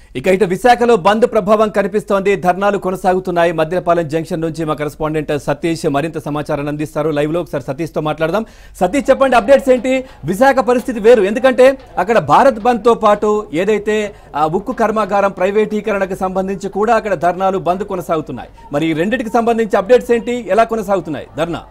ఇక ఇటు విశాఖలో బంద్ ప్రభావం కనిపిస్తోంది ధర్నాలు కొనసాగుతున్నాయి మద్యపాలెం జంక్షన్ నుంచి మా కరెస్పాండెంట్ సతీష్ మరింత సమాచారాన్ని అందిస్తారు లైవ్ లో ఒకసారి సతీష్ తో మాట్లాడదాం సతీష్ చెప్పండి అప్డేట్స్ ఏంటి విశాఖ పరిస్థితి వేరు ఎందుకంటే అక్కడ భారత్ బంద్ తో పాటు ఏదైతే ఆ ఉక్కు కర్మాగారం ప్రైవేటీకరణకు సంబంధించి కూడా అక్కడ ధర్నాలు బంద్ కొనసాగుతున్నాయి మరి ఈ రెండింటికి సంబంధించి అప్డేట్స్ ఏంటి ఎలా కొనసాగుతున్నాయి ధర్నా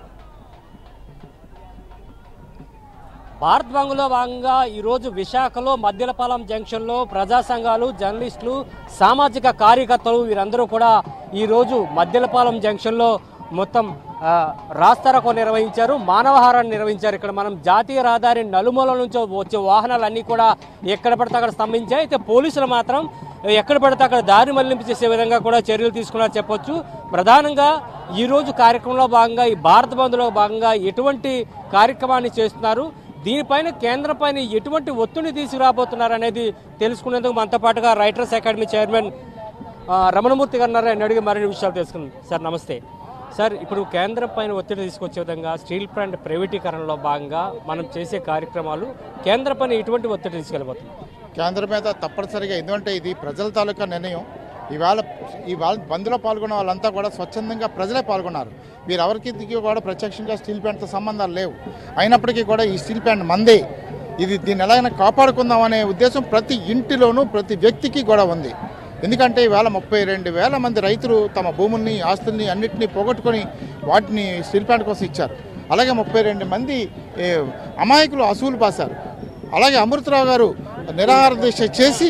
భారత్ బంగ్లో భాగంగా ఈరోజు విశాఖలో మద్యలపాలెం జంక్షన్లో ప్రజా సంఘాలు జర్నలిస్టులు సామాజిక కార్యకర్తలు వీరందరూ కూడా ఈరోజు మద్యలపాలెం జంక్షన్లో మొత్తం ఆ, రాస్తారోకో నిర్వహించారు మానవహారాన్ని నిర్వహించారు ఇక్కడ మనం జాతీయ రహదారి నలుమూల నుంచి వచ్చే వాహనాలన్నీ కూడా ఎక్కడ పడితే అక్కడ స్తంభించాయి అయితే పోలీసులు మాత్రం ఎక్కడ పడితే అక్కడ దారి మళ్లింపు చేసే విధంగా కూడా చర్యలు తీసుకున్నారు చెప్పొచ్చు ప్రధానంగా ఈ రోజు కార్యక్రమంలో భాగంగా ఈ భారత్ బంద్లో భాగంగా ఎటువంటి కార్యక్రమాన్ని చేస్తున్నారు దీనిపైన కేంద్రం పైన ఎటువంటి ఒత్తిడి తీసుకురాబోతున్నారు అనేది తెలుసుకునేందుకు మనతో పాటుగా రైటర్స్ అకాడమీ చైర్మన్ ఆ, రమణమూర్తి గారు ఉన్నారు. ఆయన అడిగి మరిన్ని విషయాలు తెలుసుకుందాం సార్ నమస్తే సార్ ఇప్పుడు కేంద్రం పైన ఒత్తిడి తీసుకొచ్చే విధంగా స్టీల్ ప్లాంట్ ప్రైవేటీకరణలో భాగంగా మనం చేసే కార్యక్రమాలు కేంద్రం పైన ఎటువంటి ఒత్తిడి తీసుకెళ్ళబోతుంది కేంద్రం మీద తప్పనిసరిగా ఎందుకంటే ఇది ప్రజల తాలూకా నిర్ణయం ఇవాళ ఇవాళ బంద్లో పాల్గొన్న వాళ్ళంతా కూడా స్వచ్ఛందంగా ప్రజలే పాల్గొన్నారు వీరెవరికి దిగి కూడా ప్రత్యక్షంగా స్టీల్ ప్లాంట్తో సంబంధాలు లేవు అయినప్పటికీ కూడా ఈ స్టీల్ ప్లాంట్ మందే ఇది దీన్ని ఎలాగైనా కాపాడుకుందాం అనే ఉద్దేశం ప్రతి ఇంటిలోనూ ప్రతి వ్యక్తికి కూడా ఉంది ఎందుకంటే ఇవాళ ముప్పై రెండు వేల మంది రైతులు తమ భూముల్ని ఆస్తుల్ని అన్నింటినీ పోగొట్టుకొని వాటిని స్టీల్ ప్లాంట్ కోసం ఇచ్చారు అలాగే ముప్పై రెండు మంది ఏ, అమాయకులు అసూలు పాశారు అలాగే అమృతరావు గారు నిరాహార దీక్ష చేసి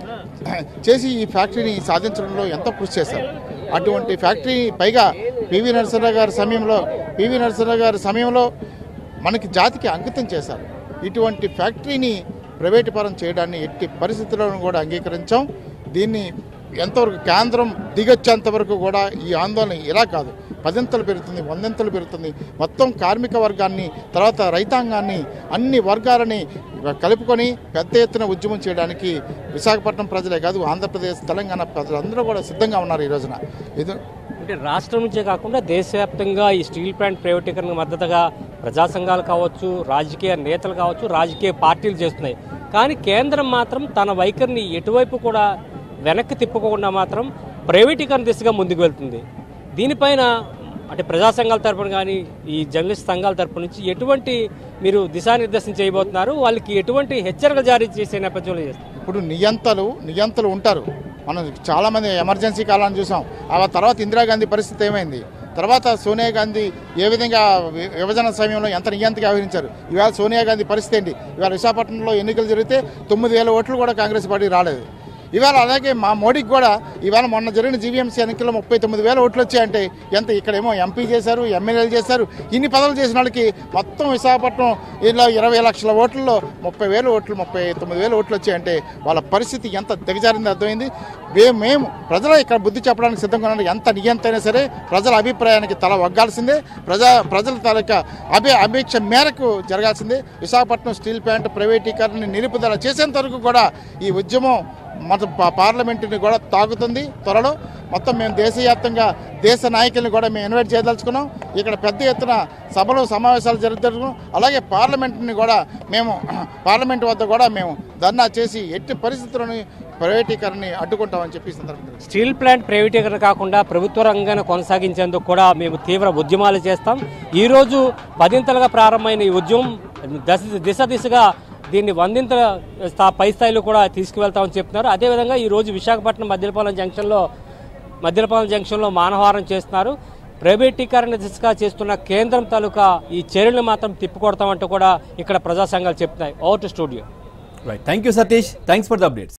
చేసి ఈ ఫ్యాక్టరీని సాధించడంలో ఎంతో కృషి చేశారు అటువంటి ఫ్యాక్టరీ పైగా పివి నరసింహరావు గారి సమయంలో పివి నరసింహరావు గారి సమయంలో మనకి జాతికి అంకితం చేశారు ఇటువంటి ఫ్యాక్టరీని ప్రైవేటు పరం చేయడాన్ని ఎట్టి పరిస్థితుల్లోనూ కూడా అంగీకరించాం దీన్ని ఎంతవరకు కేంద్రం దిగొచ్చేంత వరకు కూడా ఈ ఆందోళన ఇలా కాదు పదింతలు పెరుగుతుంది వందెంతలు పెరుగుతుంది మొత్తం కార్మిక వర్గాన్ని తర్వాత రైతాంగాన్ని అన్ని వర్గాలని కలుపుకొని పెద్ద ఎత్తున ఉద్యమం చేయడానికి విశాఖపట్నం ప్రజలే కాదు ఆంధ్రప్రదేశ్ తెలంగాణ ప్రజలందరూ కూడా సిద్ధంగా ఉన్నారు ఈ రోజున ఇది అంటే రాష్ట్రం నుంచే కాకుండా దేశవ్యాప్తంగా ఈ స్టీల్ ప్లాంట్ ప్రైవేటీకరణకు మద్దతుగా ప్రజా సంఘాలు కావచ్చు రాజకీయ నేతలు కావచ్చు రాజకీయ పార్టీలు చేస్తున్నాయి కానీ కేంద్రం మాత్రం తన వైఖరిని ఎటువైపు కూడా వెనక్కి తిప్పకుండా మాత్రం ప్రైవేటీకరణ దిశగా ముందుకు వెళ్తుంది దీనిపైన అంటే ప్రజా సంఘాల తరపున కానీ ఈ జర్నలిస్ట్ సంఘాల తరపు నుంచి ఎటువంటి మీరు దిశానిర్దేశం చేయబోతున్నారు వాళ్ళకి ఎటువంటి హెచ్చరికలు జారీ చేసే నేపథ్యంలో చేస్తారు ఇప్పుడు నియంతలు నియంతలు ఉంటారు మనం చాలామంది ఎమర్జెన్సీ కాలాన్ని చూసాం ఆ తర్వాత ఇందిరాగాంధీ పరిస్థితి ఏమైంది తర్వాత సోనియా గాంధీ ఏ విధంగా వి- విభజన సమయంలో ఎంత నియంతగా వ్యవహరించారు ఇవాళ సోనియా గాంధీ పరిస్థితి ఏంటి ఇవాళ విశాఖపట్నంలో ఎన్నికలు జరిగితే తొమ్మిది వేల ఓట్లు కూడా కాంగ్రెస్ పార్టీ రాలేదు ఇవాళ అలాగే మా మోడీకి కూడా ఇవాళ మొన్న జరిగిన జీవీఎంసీ ఎన్నికల్లో ముప్పై తొమ్మిది వేల ఓట్లు వచ్చాయంటే ఎంత ఇక్కడేమో ఎంపీ చేశారు ఎమ్మెల్యేలు చేశారు ఇన్ని పదవులు చేసిన వాళ్ళకి మొత్తం విశాఖపట్నం ఇలా ఇరవై లక్షల ఓట్లలో ముప్పై వేల ఓట్లు ముప్పై తొమ్మిది వేల ఓట్లు వచ్చాయంటే వాళ్ళ పరిస్థితి ఎంత దిగజారింది అర్థమైంది మే- మేము ప్రజలు ఇక్కడ బుద్ధి చెప్పడానికి సిద్ధంగా ఉన్నారు ఎంత నియంత అయినా సరే ప్రజల అభిప్రాయానికి తల వగ్గాల్సిందే ప్రజా ప్రజల తాలూకా అభి అపేక్ష మేరకు జరగాల్సిందే విశాఖపట్నం స్టీల్ ప్లాంట్ ప్రైవేటీకరణ నిలుపుదల చేసేంత వరకు కూడా ఈ ఉద్యమం మన పా- పార్లమెంటుని కూడా తాగుతుంది త్వరలో మొత్తం మేము దేశవ్యాప్తంగా దేశ నాయకుల్ని కూడా మేము ఇన్వైట్ చేయదలుచుకున్నాం ఇక్కడ పెద్ద ఎత్తున సభలు సమావేశాలు జరుగుతున్నాం అలాగే పార్లమెంట్ని కూడా మేము పార్లమెంట్ వద్ద కూడా మేము ధర్నా చేసి ఎట్టి పరిస్థితులను ప్రైవేటీకరణని అడ్డుకుంటామని చెప్పి ఈ సందర్భంగా స్టీల్ ప్లాంట్ ప్రైవేటీకరణ కాకుండా ప్రభుత్వ రంగాన్ని కొనసాగించేందుకు కూడా మేము తీవ్ర ఉద్యమాలు చేస్తాం ఈ రోజు పదింతలుగా ప్రారంభమైన ఈ ఉద్యమం దశ దిశ దిశగా దీన్ని వందింతల స్థా పై స్థాయిలో కూడా తీసుకువెళ్తామని చెప్తున్నారు అదేవిధంగా ఈ రోజు విశాఖపట్నం మద్యలపాలెం జంక్షన్లో మద్యలపాలెం జంక్షన్లో మానవహారం చేస్తున్నారు ప్రైవేటీకరణ దిశగా చేస్తున్న కేంద్రం తాలూకా ఈ చర్యలు మాత్రం తిప్పికొడతామంటూ కూడా ఇక్కడ ప్రజా సంఘాలు చెప్తున్నాయి over to studio right thank you Satish thanks for the updates